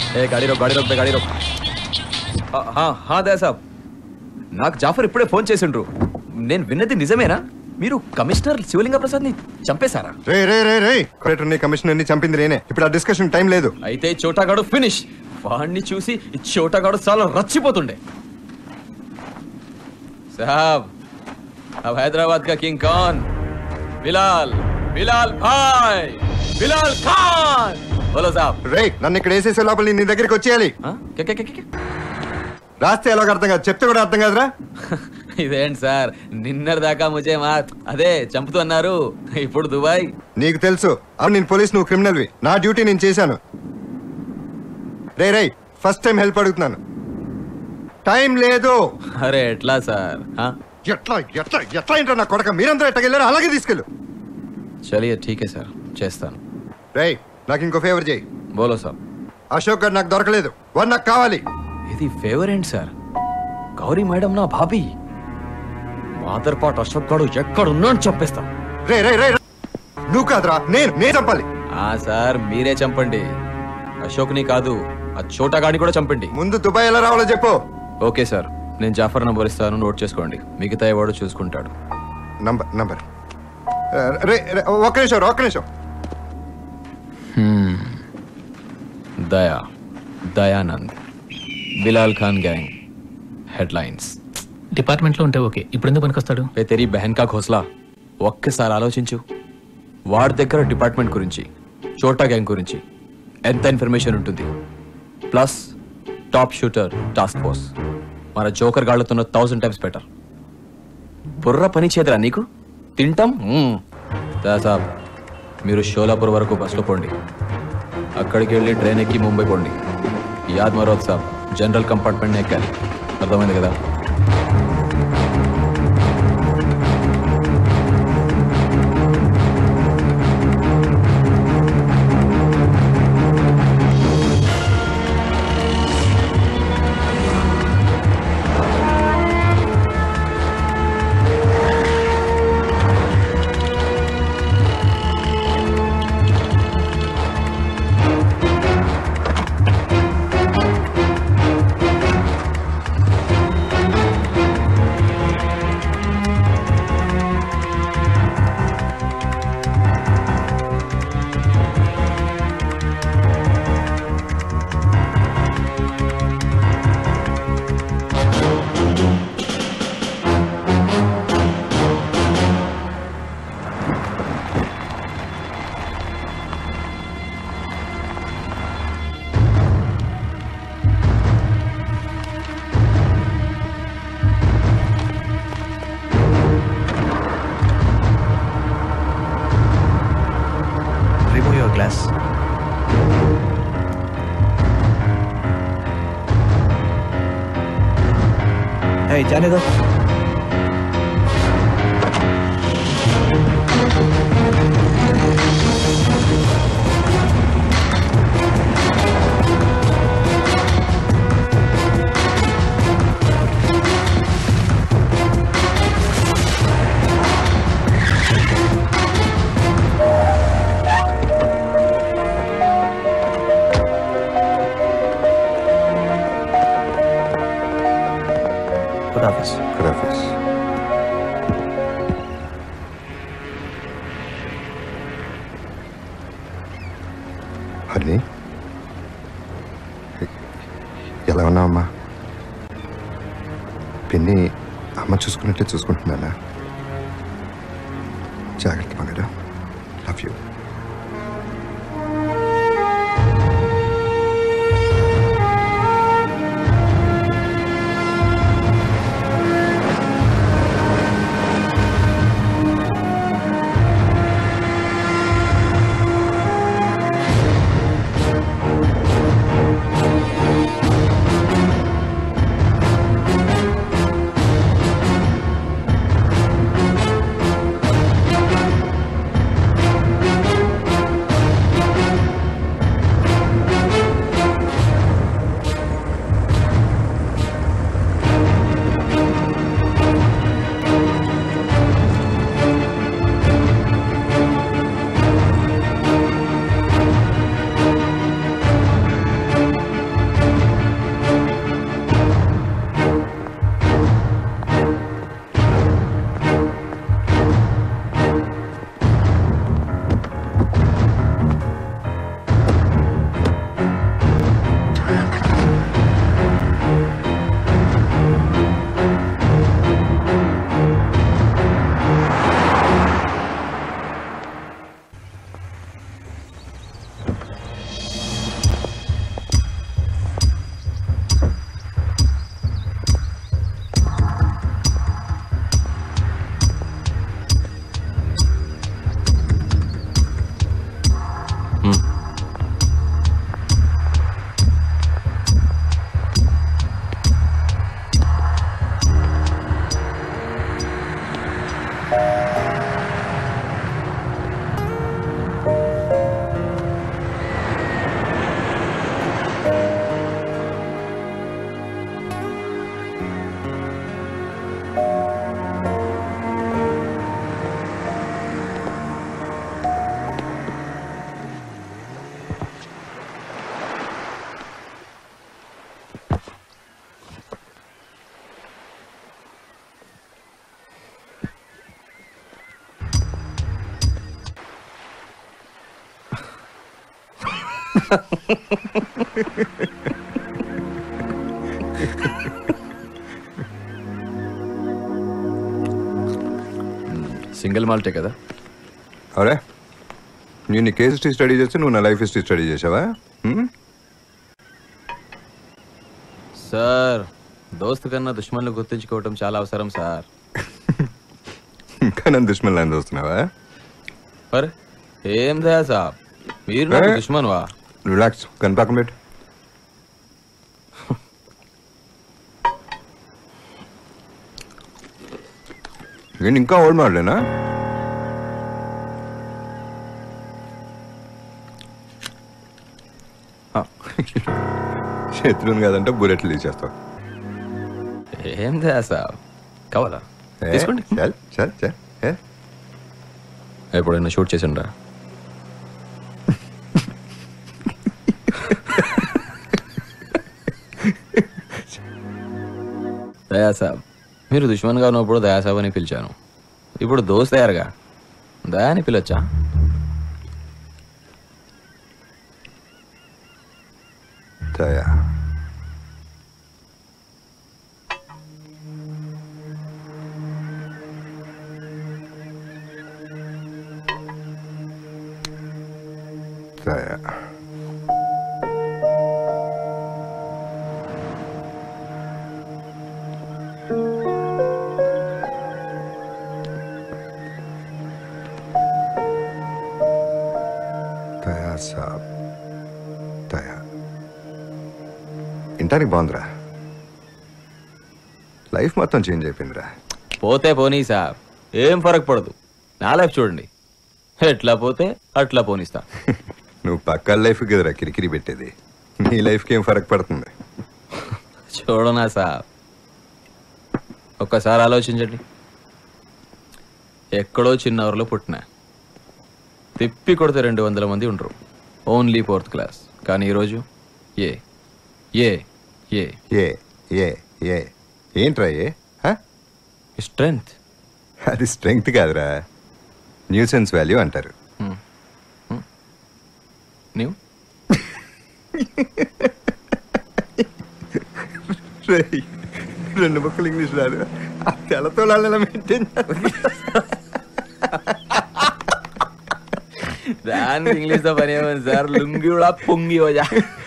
ఏ గాడి రోక్ గాడి రోక్ బే గాడి రోక్ ఆ, హా హా దే సాబ్ నాకు జాఫర్ ఇప్పుడే ఫోన్ చేసిండ్రు నేను విన్నది నిజమేనా మీరు కమిషనర్ శివలింగ ప్రసాద్ ని చంపేశారా రే రే రే రే కలెక్టర్ ని కమిషనర్ ని చంపింది నేనే ఇప్పుడు ఆ డిస్కషన్ టైం లేదు అయితే ఈ చోటాగాడు ఫినిష్ వాడిని చూసి ఈ చోటాగాడు చాలా రచ్చిపోతుండే సాబ్ अब हैदराबाद का किंग कौन बिलाल बिलाल भाई बिलाल खान बोलो साहब రే నన్ను ఇక్కడ వేసేసే లోపల నేను నీ దగ్గరికి వచ్చేయాలి हाँ? क्या क्या क्या क्या क्या? రాస్తే ఎలాగో అర్థం కాదు చెప్తే కూడా అర్థం కాదురా ఇదేంటి సార్ నిన్నటి దాకా ముజే మా అదే చంపుతూ అన్నారు ఇప్పుడు దుబాయ్ నీకు తెలుసు అవును నేను పోలీస్ నువ్వు క్రిమినల్వి నా డ్యూటీ నేను చేశాను రే రే ఫస్ట్ టైం హెల్ప్ అడుగుతున్నాను టైం లేదు అరే ఎట్లా సార్ हाँ? ఎట్లా ఎట్లా ఎట్లా ఏంటో నా కొడక మీరందరూ ఎట్టగెళ్ళారు అలాగే తీసుకెళ్ళు చలియే ఠీకే సార్ చేస్తాను రే నాకు ఇంకో ఫేవర్ చేయి బోలో సాబ్ అశోక్ గారు నాకు దొరకలేదు వాడు నాకు కావాలి ఇది ఫేవర్ ఏంటి సార్ గౌరీ మేడం నా భాబీ మాదర్ పాట్ అశోక్ గాడు ఎక్కడున్నాడు చెప్పేస్తా రే రే రే రే. నువ్వు కాదురా నేను నేను చంపాలి ఆ సార్ మీరే చంపండి అశోక్ని కాదు ఆ చోటగాడిని కూడా చంపండి ముందు దుబాయ్ ఎలా రావాలో చెప్పు ఓకే సార్ నేను జాఫర్ నంబర్ ఇస్తాను నోట్ చేసుకోండి మిగతా వాడు చూసుకుంటాడు నంబర్ నంబర్ రే రే, ఒక్క నిమిషం ఒక్క నిమిషం దయా దయానంద్ బిలాల్ ఖాన్ గ్యాంగ్ హెడ్లైన్స్ డిపార్ట్మెంట్లో ఉంటే ఓకే ఇప్పుడు ఎందుకు పనికొస్తాడు ఏ తెరీ బెహన్ కా ఖోస్లా ఒక్కసారి ఆలోచించు వాడి దగ్గర డిపార్ట్మెంట్ గురించి చోటా గ్యాంగ్ గురించి ఎంత ఇన్ఫర్మేషన్ ఉంటుంది plus top shooter task force మన జోకర్ గాళ్ళతో థౌసండ్ టైమ్స్ బెటర్ బుర్ర పని చేదరా నీకు తింటాం మ్మ్. దా సాబ్ మీరు షోలాపూర్ వరకు బస్సులో పోండి అక్కడికి వెళ్ళి ట్రైన్ ఎక్కి ముంబై పోండి యాద్ మరోద్ సాబ్ జనరల్ కంపార్ట్మెంట్ ఎక్కాలి అర్థమైంది కదా Remove your glass. Hey, जाने दो खुदाफिज ఖుదాఫిజ్ హరి ఎలా ఉన్నావమ్మా పిన్ని అమ్మ చూసుకున్నట్టే చూసుకుంటున్నానా జాగ్రత్త మగడా లవ్ యూ సింగిల్ మాల్టే కదా అవురే నేను నీ కేస్ హిస్టరీ స్టడీ చేస్తే నువ్వు నా లైఫ్ హిస్టరీ స్టడీ చేసావా హ్మ్? సార్ దోస్తు కన్నా దుష్మన్లు గుర్తుంచుకోవటం చాలా అవసరం సార్ ఇంకా నన్ను దుష్మన్ లైన్ చూస్తున్నావా మరి ఏం దయా సాబ్ మీరు నాకు ఏ? దుష్మన్ వా రిలాక్స్ కనిపాకం పెట్టు ఏంటి ఇంకా ఓల్డ్ మోడలేనా శత్రువుని కాదంటే బుల్లెట్లు తీసేస్తావు ఏం దయా సాబ్ కావాలా ఏ? తీసుకోండి చల్ చల్ చల్ ఏ? ఎప్పుడైనా షూట్ చేసిండ్రా దయాసాబ్ మీరు దుష్మన్గా ఉన్నప్పుడు దయాసాబ్ అని పిలిచాను ఇప్పుడు దోస్త్ తయారుగా దయా అని పిలవచ్చా దయా దయా దయా సాబ్ దయా ఇంటానికి బాగుందిరా లైఫ్ మొత్తం చేంజ్ అయిపోయిందిరా పోతే పోనీ సాబ్ ఏం ఫరక్ పడదు నా లైఫ్ చూడండి ఎట్లా పోతే అట్లా పోనిస్తా నువ్వు పక్క లైఫ్ కదరా కిరికిరి పెట్టేది నీ లైఫ్కి ఏం ఫరక్ పడుతుంది చూడనా సాబ్ ఒక్కసారి ఆలోచించండి ఎక్కడో చిన్న ఊరిలో పుట్టినా తిప్పి కొడితే రెండు వందల మంది ఉండరు ఓన్లీ ఫోర్త్ క్లాస్ కానీ ఈరోజు ఏ ఏ ఏ ఏ ఏ ఏ ఏంట్రా ఏ హ? స్ట్రెంగ్త్ అది స్ట్రెంగ్త్ కాదురా న్యూసెన్స్ వాల్యూ అంటారు నీవు రేయ్, రెండు ముక్కలు ఇంగ్లీష్ రాదు ఆ తెల్లతో మెయింటైన్ దానికి ఇంగ్లీష్ తో పని ఏమైంది సార్ లుంగి కూడా పొంగి వజా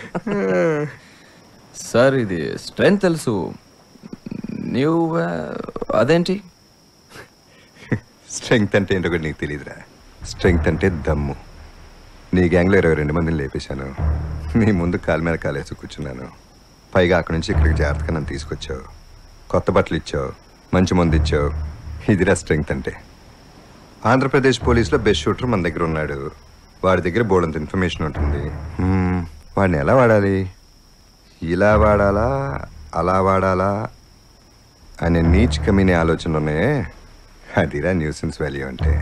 సార్ ఇది స్ట్రెంగ్త్ తెలుసు నీవు ఆ, అదేంటి స్ట్రెంగ్త్ అంటే ఏంటో కూడా నీకు తెలియదురా స్ట్రెంగ్త్ అంటే దమ్ము నీ గ్యాంగ్లో ఇరవై రెండు మందిని లేపేశాను నీ ముందు కాలు మీద కాలేసి కూర్చున్నాను పైగా అక్కడి నుంచి ఇక్కడికి జాగ్రత్తగా నన్ను తీసుకొచ్చావు కొత్త బట్టలు ఇచ్చావు మంచి మందు ఇచ్చావు ఇదిరా స్ట్రెంగ్త్ అంటే ఆంధ్రప్రదేశ్ పోలీసులో బెస్ట్ షూటర్ మన దగ్గర ఉన్నాడు వాడి దగ్గర బోర్డంత ఇన్ఫర్మేషన్ ఉంటుంది హ్మ్, వాడిని ఎలా వాడాలి ఇలా వాడాలా అలా వాడాలా అనే నీచ్ కమీనే ఆలోచన ఉన్నాయే అదిరా న్యూసెన్స్ వాల్యూ అంటే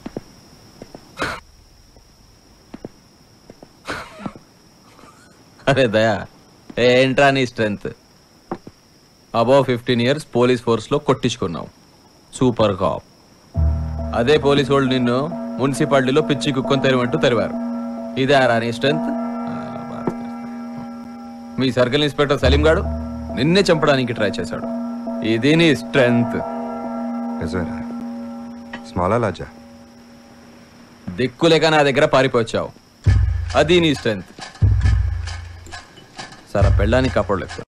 అరే దయా ఏంట్రా నీ strength above fifteen years police ఫోర్స్లో కొట్టించుకున్నావు సూపర్ కాప్ అదే పోలీస్ వాళ్ళు నిన్ను మున్సిపాలిటీలో పిచ్చి కుక్కొని తెరవంటూ తెరివారు ఇదే రా నీ స్ట్రెంగ్త్ మీ సర్కిల్ ఇన్స్పెక్టర్ సలీం గాడు నిన్నే చంపడానికి ట్రై చేశాడు ఇది నీ స్ట్రెంగ్త్ నిజమేరా స్మాలా లాజా దిక్కులేక నా దగ్గర పారిపోవచ్చావు అది నీ స్ట్రెంగ్త్ సరే పెళ్ళానికి కాపాడలేదు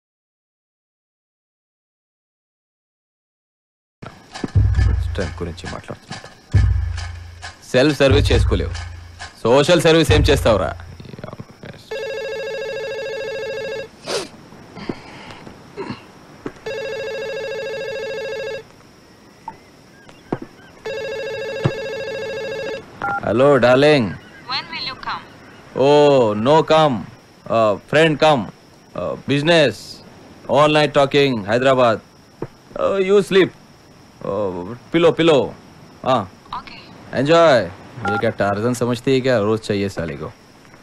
స్ట్రెంగ్త్ గురించి మాట్లాడుతున్నాడు సెల్ఫ్ సర్వీస్ చేసుకోలేవు సోషల్ సర్వీస్ ఏం చేస్తావురా hello darling When will you come? Oh no come friend come business all night talking Hyderabad you sleep pillow pillow हाँ Okay. एंजॉय ये क्या टार्जन समझती है क्या रोज चाहिए साले को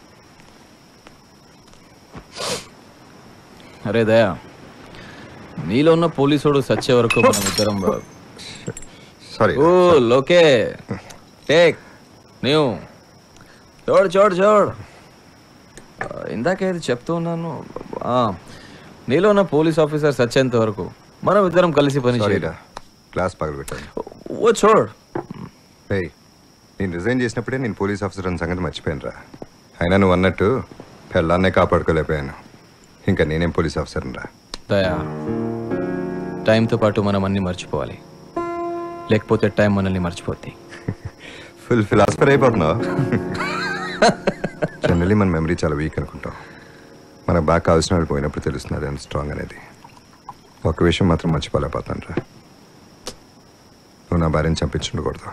అరే దయా నీలో ఉన్న పోలీసుడు సచ్చే వరకు మనం ఇద్దరం సారీ ఓ లోకే టేక్ న్యూ చూడు చూడు చూడు ఇందాక ఏది చెప్తూ ఉన్నాను ఆ, నీలో ఉన్న పోలీస్ ఆఫీసర్ సచ్చేంత వరకు మనం ఇద్దరం కలిసి పని సారీరా చేయరా క్లాస్ పగలబెట్టాను ఓ చూడ్ ఏయ్ నేను రిజైన్ చేసినప్పుడే నేను పోలీస్ ఆఫీసర్ అన్న సంగతి మర్చిపోయాను రా అయినా నువ్వు అన్నట్టు పెళ్ళాన్నే కాపాడుకోలేకపోయాను ఇంకా నేనేం పోలీస్ ఆఫీసర్ రా దయా టైంతో పాటు మనం అన్ని మర్చిపోవాలి లేకపోతే టైం మనల్ని మర్చిపోద్ది ఫుల్ ఫిలాసఫర్ అయిపోతున్నావు జనరలీ మన మెమరీ చాలా వీక్ అనుకుంటాం మనకు బాగా కావాల్సిన వాళ్ళు పోయినప్పుడు తెలుస్తుంది ఎంత స్ట్రాంగ్ అనేది ఒక విషయం మాత్రం మర్చిపోలేకపోతాను రా నువ్వు నా భార్యను చంపించుండకూడదు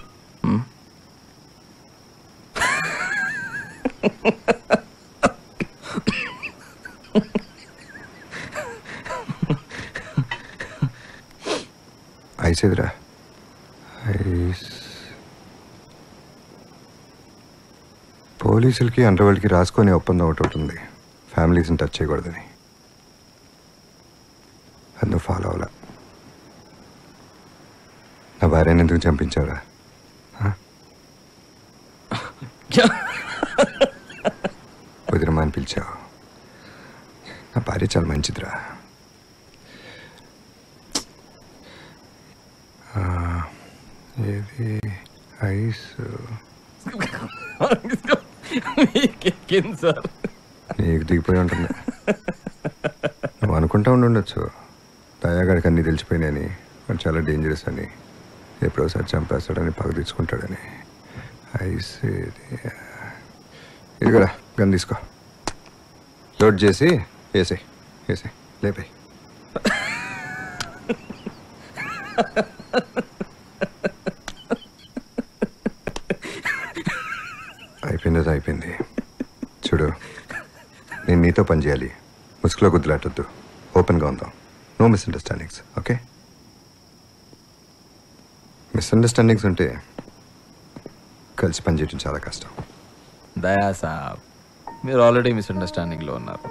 ఐసేదిరా ఐస్ పోలీసులకి అండర్వరల్డ్కి రాసుకొని ఒప్పందం ఒకటి ఉంటుంది ఫ్యామిలీస్ని టచ్ చేయకూడదని అందుకు ఫాలో అవ్వాల నా భార్యని ఎందుకు చంపించావురా వదిరమా అని పిలిచావు నా భార్య చాలా మంచిదిరా ఆ, ఏది ఐస్ మీకెక్కింది సార్ నీకు దిగిపోయి ఉంటుంది నువ్వు అనుకుంటా ఉండి ఉండొచ్చు దయాగాడికి అన్నీ తెలిసిపోయినాయని వాడు చాలా డేంజరస్ అని ఎప్పుడోసారి చంపేస్తాడని పగ తీసుకుంటాడని ఐస్ ఇది ఇది కూడా గన్ తీసుకో లోడ్ చేసి వేసే వేసే లేపే అయిపోయింది అది అయిపోయింది చూడు నేను నీతో పని చేయాలి ముసుగులో గుద్దులాటొద్దు ఓపెన్గా ఉందాం నో మిస్అండర్స్టాండింగ్స్ ఓకే మిస్అండర్స్టాండింగ్స్ ఉంటే కలిసి పనిచేయడం చాలా కష్టం దయా సాబ్ మీరు ఆల్రెడీ మిస్అండర్స్టాండింగ్లో ఉన్నారు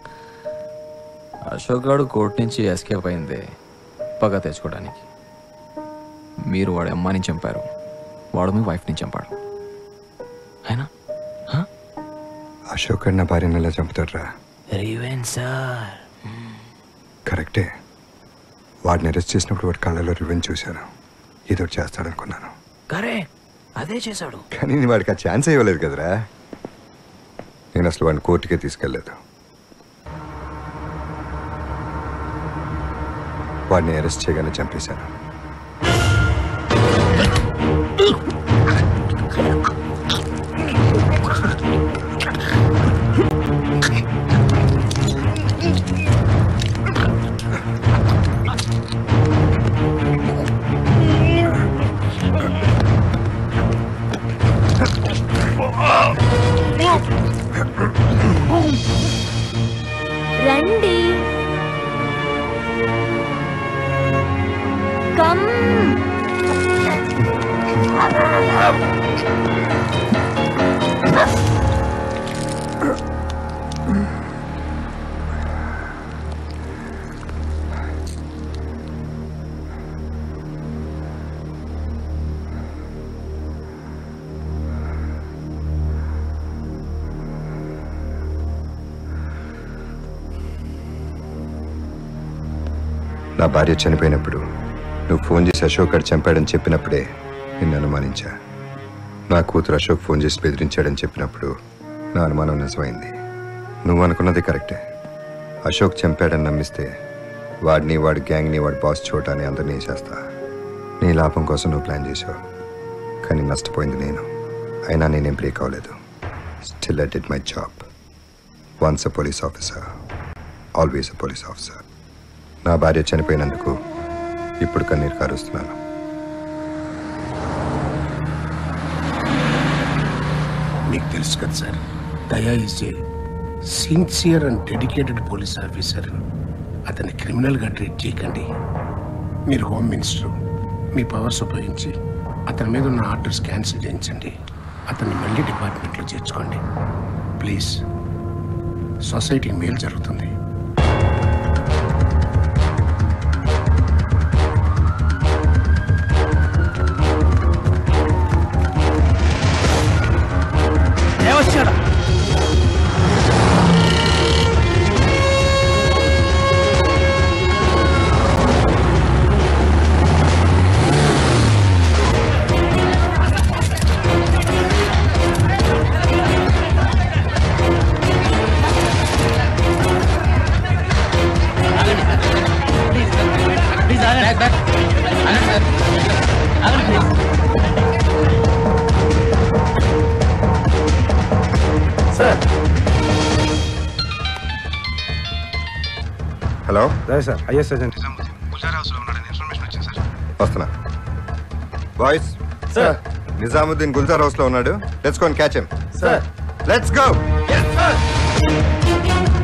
అశోక్ గాడు కోర్టు నుంచి ఎస్కేప్ అయింది పగ తెచ్చుకోవడానికి మీరు వాడి అమ్మాని చంపారు వాడు మీ వైఫ్ని చంపాడు అయినా అశోక్ అన్న భార్యను ఎలా చంపుతాడ్రా రివెన్ సార్ కరెక్టే వాడిని అరెస్ట్ చేసినప్పుడు వాడి కళ్ళలో రివెంజ్ చూశాను ఏదో ఒకటి చేస్తాడనుకున్నాను కరెక్ట్ అదే చేశాడు కానీ నేను వాడికి ఆ ఛాన్స్ ఇవ్వలేదు కదరా నేను అసలు వాడిని కోర్టుకే తీసుకెళ్ళలేదు వాడిని అరెస్ట్ చేయగానే చంపేశాను రండి కమ్ నా భార్య చనిపోయినప్పుడు నువ్వు ఫోన్ చేసి అశోక్ గారు చంపాడని చెప్పినప్పుడే నిన్ను అనుమానించా నా కూతురు అశోక్ ఫోన్ చేసి బెదిరించాడని చెప్పినప్పుడు నా అనుమానం నిజమైంది నువ్వు అనుకున్నది కరెక్టే అశోక్ చంపాడని నమ్మిస్తే వాడిని వాడి గ్యాంగ్ని వాడి బాస్ చోటాని అందరినీ వేసేస్తా నీ లాభం కోసం నువ్వు ప్లాన్ చేసావు కానీ నష్టపోయింది నేను అయినా నేనేం బ్రేక్ అవ్వలేదు still I did my job once a police officer always a police officer నా భార్య చనిపోయినందుకు ఇప్పుడు కన్నీరు కారుస్తున్నాను మీకు తెలుసు కదా sir Daya is a sincere and dedicated police officer అతన్ని క్రిమినల్గా ట్రీట్ చేయకండి మీరు హోమ్ మినిస్టర్ మీ పవర్స్ ఉపయోగించి అతని మీద ఉన్న ఆర్డర్స్ క్యాన్సిల్ చేయించండి అతన్ని మళ్ళీ డిపార్ట్మెంట్లో చేర్చుకోండి ప్లీజ్ సొసైటీకి మేలు జరుగుతుంది హలో సార్ ఐఎస్ ఏజెంట్ వస్తున్నా boys sir Nizamuddin Gulzar house లో ఉన్నాడు let's go catch him sir let's go